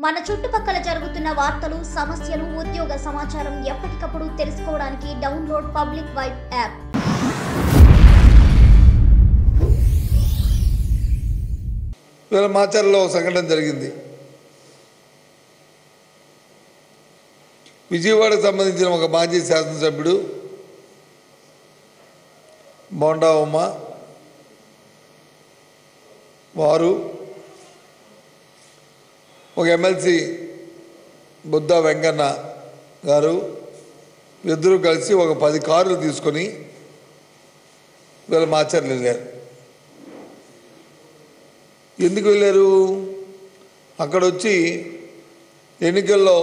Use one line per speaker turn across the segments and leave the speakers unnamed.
మన చుట్టుపక్కల జరుగుతున్న వార్తలు సమస్యలు ఉద్యోగ సమాచారం ఎప్పటికప్పుడు తెలుసుకోవడానికి డౌన్లోడ్ పబ్లిక్ వైబ్ యాప్
ఇవాళ మాచర్లో ఒక సంఘటన జరిగింది విజయవాడకు సంబంధించిన ఒక మాజీ శాసనసభ్యుడు బోండా ఉమ్మ వారు ఒక ఎమ్మెల్సీ బుద్ధ వెంకన్న గారు ఇద్దరు కలిసి ఒక పది కార్లు తీసుకొని వీళ్ళ మాచర్లు వెళ్ళారు ఎందుకు వెళ్ళారు అక్కడ వచ్చి ఎన్నికల్లో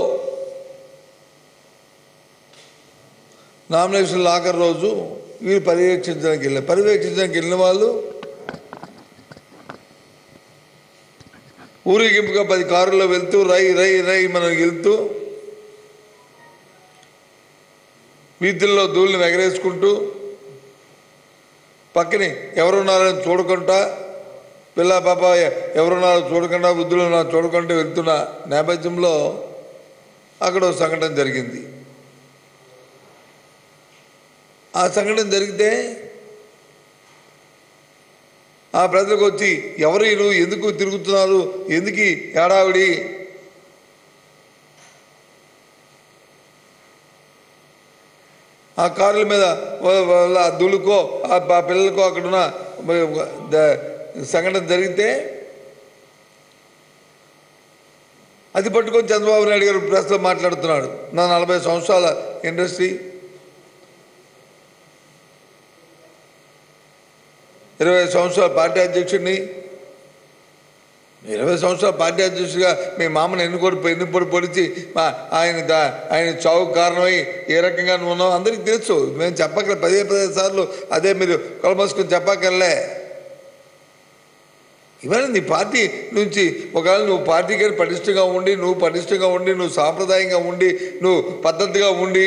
నామినేషన్ ఆఖరి రోజు వీళ్ళు పర్యవేక్షించడానికి వెళ్ళారు పర్యవేక్షించడానికి వెళ్ళిన వాళ్ళు ఊరేగింపుగా పది కారుల్లో వెళ్తూ రై రై రై మనం వెళ్తూ వీధుల్లో ధూళిని ఎగరేసుకుంటూ పక్కనే ఎవరున్నారని చూడకుండా పిల్ల పాప ఎవరున్నారో చూడకుండా వృద్ధులు ఉన్నారో చూడకుండా వెళ్తున్న నేపథ్యంలో అక్కడ ఒక సంఘటన జరిగింది ఆ సంఘటన జరిగితే ఆ ప్రజలకు వచ్చి ఎవరు వీళ్ళు ఎందుకు తిరుగుతున్నారు ఎందుకు ఈ ఏడావిడి ఆ కార్ల మీద వా- వాళ్ళ దులుకో ఆ ప- పిల్లలకో అక్కడున్న ద- సంఘటన జరిగితే అది పట్టుకొని చంద్రబాబు నాయుడు గారు ప్రెస్లో మాట్లాడుతున్నాడు నా నలభై సంవత్సరాల ఇండస్ట్రీ ఇరవై సంవత్సరాల పార్టీ అధ్యక్షుడిని ఇరవై సంవత్సరాల పార్టీ అధ్యక్షుడిగా మీ మామను ఎన్నుకోడి ఎన్నుపడి పొడిచి మా ఆయన దా- ఆయన చావు కారణమై ఏ రకంగా నువ్వు ఉన్నావు అందరికీ తెలుసు మేము చెప్పక్కల పదే పదే సార్లు అదే మీరు కొలమోసుకొని చెప్పక్కర్లే ఇవాళ నీ పార్టీ నుంచి ఒకవేళ నువ్వు పార్టీకి పటిష్టంగా ఉండి నువ్వు పటిష్టంగా ఉండి నువ్వు సాంప్రదాయంగా ఉండి నువ్వు పద్ధతిగా ఉండి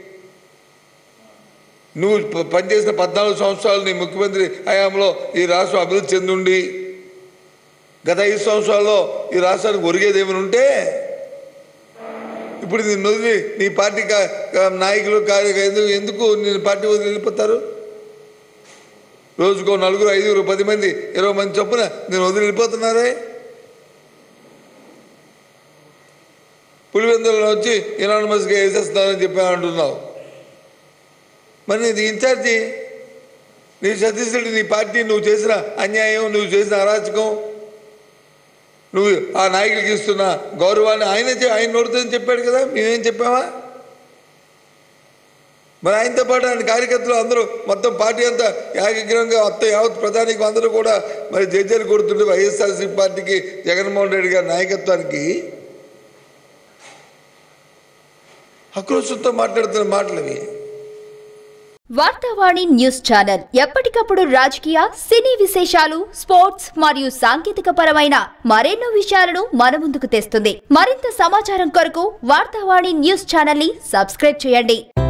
నువ్వు ప- పనిచేసిన పద్నాలుగు సంవత్సరాలు నీ ముఖ్యమంత్రి హయాంలో ఈ రాష్ట్రం అభివృద్ధి చెందుండి గత ఐదు సంవత్సరాల్లో ఈ రాష్ట్రానికి ఒరిగేది ఏమైనా ఉంటే ఇప్పుడు నిన్ను వదిలి నీ పార్టీ కా- కా- నాయకులు కార్య ఎందుకు ఎందుకు నేను పార్టీ వదిలి వెళ్ళిపోతారు రోజుకో నలుగురు ఐదుగురు పది మంది ఇరవై మంది చొప్పున నేను వదిలి వెళ్ళిపోతున్నారే పులివెందులలో వచ్చి ఇనానమస్గా వేసేస్తున్నారని చెప్పి అంటున్నావు మరి నీది ఇన్ఛార్జి నీ సతీష్ రెడ్డి నీ పార్టీ నువ్వు చేసిన అన్యాయం నువ్వు చేసిన అరాచకం నువ్వు ఆ నాయకుడికి ఇస్తున్న గౌరవాన్ని ఆయన ఆయన నోడుతుందని చెప్పాడు కదా మేమేం చెప్పామా మరి ఆయనతో పాటు ఆయన కార్యకర్తలు అందరూ మొత్తం పార్టీ అంతా ఏకగ్రంగా మొత్తం యావత్ ప్రధానికి అందరూ కూడా మరి జడ్జీలు కొడుతుంటే వైఎస్ఆర్సీ పార్టీకి జగన్మోహన్ రెడ్డి గారి నాయకత్వానికి ఆక్రోశంతో మాట్లాడుతున్న మాటలు ఇవి
వార్తావాణి న్యూస్ ఛానల్ ఎప్పటికప్పుడు రాజకీయ సినీ విశేషాలు స్పోర్ట్స్ మరియు సాంకేతిక పరమైన మరెన్నో విషయాలను మన ముందుకు తెస్తుంది మరింత సమాచారం కొరకు వార్తావాణి న్యూస్ ఛానల్ ని సబ్స్క్రైబ్ చేయండి